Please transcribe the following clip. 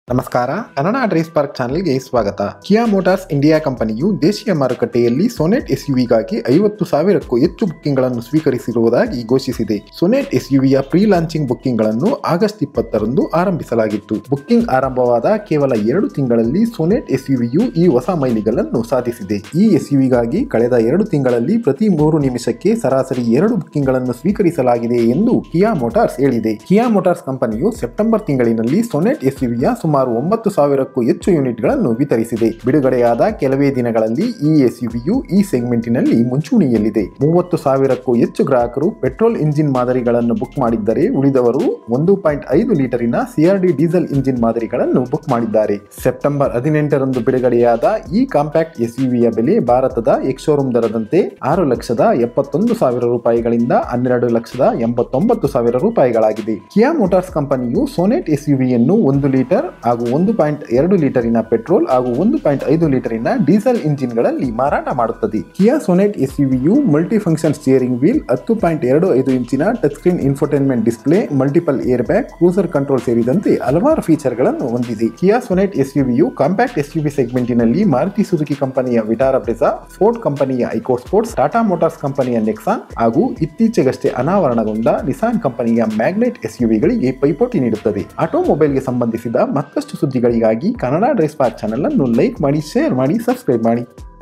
ನಮಸ್ಕಾರ Kannada dries park ಚಾನೆಲ್ಗೆ ಸ್ವಾಗತ ಕಿಯಾ ಮೋಟಾರ್ಸ್ ಇಂಡಿಯಾ ಕಂಪನಿಯು ದೇಶೀಯ ಮಾರುಕಟ್ಟೆಯಲ್ಲಿ ಸೊನೆಟ್ ಎಸ್ಯುವಿಗಾಗಿ ಐವತ್ತು ಸಾವಿರಕ್ಕೂ ಹೆಚ್ಚು ಬುಕ್ಕಿಂಗ್ಗಳನ್ನು ಸ್ವೀಕರಿಸಿರುವುದಾಗಿ ಘೋಷಿಸಿದೆ ಸೊನೆಟ್ ಎಸ್ಯುವಿಯ ಪ್ರೀ ಲಾಂಚಿಂಗ್ ಬುಕ್ಕಿಂಗ್ಗಳನ್ನು ಆಗಸ್ಟ್ ಇಪ್ಪತ್ತರಂದು ಆರಂಭಿಸಲಾಗಿತ್ತು ಬುಕ್ಕಿಂಗ್ ಆರಂಭವಾದ ಕೇವಲ ಎರಡು ತಿಂಗಳಲ್ಲಿ ಸೊನೆಟ್ ಎಸ್ಯುವಿಯು ಈ ಹೊಸ ಮೈಲಿಗಲ್ಲನ್ನು ಸಾಧಿಸಿದೆ ಈ ಎಸ್ಯುವಿಗಾಗಿ ಕಳೆದ ಎರಡು ತಿಂಗಳಲ್ಲಿ ಪ್ರತಿ ಮೂರು ನಿಮಿಷಕ್ಕೆ ಸರಾಸರಿ ಎರಡು ಬುಕ್ಕಿಂಗ್ಗಳನ್ನು ಸ್ವೀಕರಿಸಲಾಗಿದೆ ಎಂದು ಕಿಯಾ ಮೋಟಾರ್ಸ್ ಹೇಳಿದೆ ಕಿಯಾ ಮೋಟಾರ್ಸ್ ಕಂಪನಿಯು ಸೆಪ್ಟೆಂಬರ್ ತಿಂಗಳಿನಲ್ಲಿ ಸೊನೆಟ್ ಎಸ್ಯುವಿಯ ಸುಮಾರು ಒಂಬತ್ತು ಸಾವಿರಕ್ಕೂ ಹೆಚ್ಚು ಯೂನಿಟ್ಗಳನ್ನು ವಿತರಿಸಿದೆ ಬಿಡುಗಡೆಯಾದ ಕೆಲವೇ ದಿನಗಳಲ್ಲಿ ಈ ಎಸ್ಯುವಿಯು ಈ ಸೆಗ್ಮೆಂಟಿನಲ್ಲಿ ಮುಂಚೂಣಿಯಲ್ಲಿದೆ ಮೂವತ್ತು ಸಾವಿರಕ್ಕೂ ಹೆಚ್ಚು ಗ್ರಾಹಕರು ಪೆಟ್ರೋಲ್ ಇಂಜಿನ್ ಮಾದರಿಗಳನ್ನು ಬುಕ್ ಮಾಡಿದ್ದರೆ ಉಳಿದವರು ಒಂದು ಪಾಯಿಂಟ್ ಐದು ಲೀಟರಿನ ಸಿಆರ್ಡಿ ಡೀಸೆಲ್ ಇಂಜಿನ್ ಮಾದರಿಗಳನ್ನು ಬುಕ್ ಮಾಡಿದ್ದಾರೆ ಸೆಪ್ಟೆಂಬರ್ ಹದಿನೆಂಟರಂದು ಬಿಡುಗಡೆಯಾದ ಈ ಕಾಂಪ್ಯಾಕ್ಟ್ ಎಸ್ಯುವಿಯ ಬೆಲೆ ಭಾರತದ ಎಕ್ಸೋರೂಮ್ ದರದಂತೆ ಆರು ಲಕ್ಷದ ಎಪ್ಪತ್ತೊಂದು ಸಾವಿರ ರೂಪಾಯಿಗಳಿಂದ ಹನ್ನೆರಡು ಲಕ್ಷದ ಎಂಬತ್ತೊಂಬತ್ತು ಸಾವಿರ ರೂಪಾಯಿಗಳಾಗಿದೆ ಕಿಯಾ ಮೋಟಾರ್ಸ್ ಕಂಪನಿಯು ಸೋನೆಟ್ ಎಸ್ಯುವಿಯನ್ನು ಒಂದು ಲೀಟರ್ ಹಾಗೂ ಒಂದು ಪಾಯಿಂಟ್ ಎರಡು ಲೀಟರಿನ ಪೆಟ್ರೋಲ್ ಹಾಗೂ ಒಂದು ಪಾಯಿಂಟ್ ಐದು ಲೀಟರಿನ ಡೀಸೆಲ್ ಇಂಜಿನ್ಗಳಲ್ಲಿ ಮಾರಾಟ ಮಾಡುತ್ತದೆ ಕಿಯಾ ಸೊನೆಟ್ ಎಸ್ಯುವಿಯು ಮಲ್ಟಿ ಫಂಕ್ಷನ್ ಸ್ಟಿಯರಿಂಗ್ ವೀಲ್ ಹತ್ತು ಪಾಯಿಂಟ್ ಎರಡು ಐದು ಇಂಚಿನ touch screen infotainment display multiple air bag cruiser control ಸೇರಿದಂತೆ ಹಲವಾರು ಫೀಚರ್ಗಳನ್ನು ಹೊಂದಿದೆ ಕಿಯಾ ಸೊನೆಟ್ ಎಸ್ಯುವಿಯು ಕಾಂಪ್ಯಾಕ್ಟ್ ಎಸ್ಯುವಿ ಸೆಗ್ಮೆಂಟಿನಲ್ಲಿ ಮಾರುತಿ ಸುಜುಕಿ ಕಂಪನಿಯ ವಿಟಾರಾ ಬ್ರೆಜಾ ಫೋರ್ಡ್ ಕಂಪನಿಯ ಐಕೋ ಸ್ಪೋರ್ಟ್ಸ್ ಟಾಟಾ ಮೋಟಾರ್ಸ್ ಕಂಪನಿಯ ನೆಕ್ಸಾನ್ ಹಾಗೂ ಇತ್ತೀಚೆಗಷ್ಟೇ ಅನಾವರಣಗೊಂಡ ನಿಸಾನ್ ಕಂಪನಿಯ ಮ್ಯಾಗ್ನೆಟ್ ಎಸ್ಯುವಿಗಳಿಗೆ ಪೈಪೋಟಿ ನೀಡುತ್ತದೆ ಆಟೋಮೊಬೈಲ್ಗೆ ಸಂಬಂಧಿಸಿದ ಮತ್ತಷ್ಟು ಸುದ್ದಿಗಳಿಗಾಗಿ ಕನ್ನಡ ಡ್ರೆಸ್ ಪಾರ್ಕ್ ಚಾನಲ್ ಅನ್ನು ಲೈಕ್ ಮಾಡಿ ಶೇರ್ ಮಾಡಿ ಸಬ್ಸ್ಕ್ರೈಬ್ ಮಾಡಿ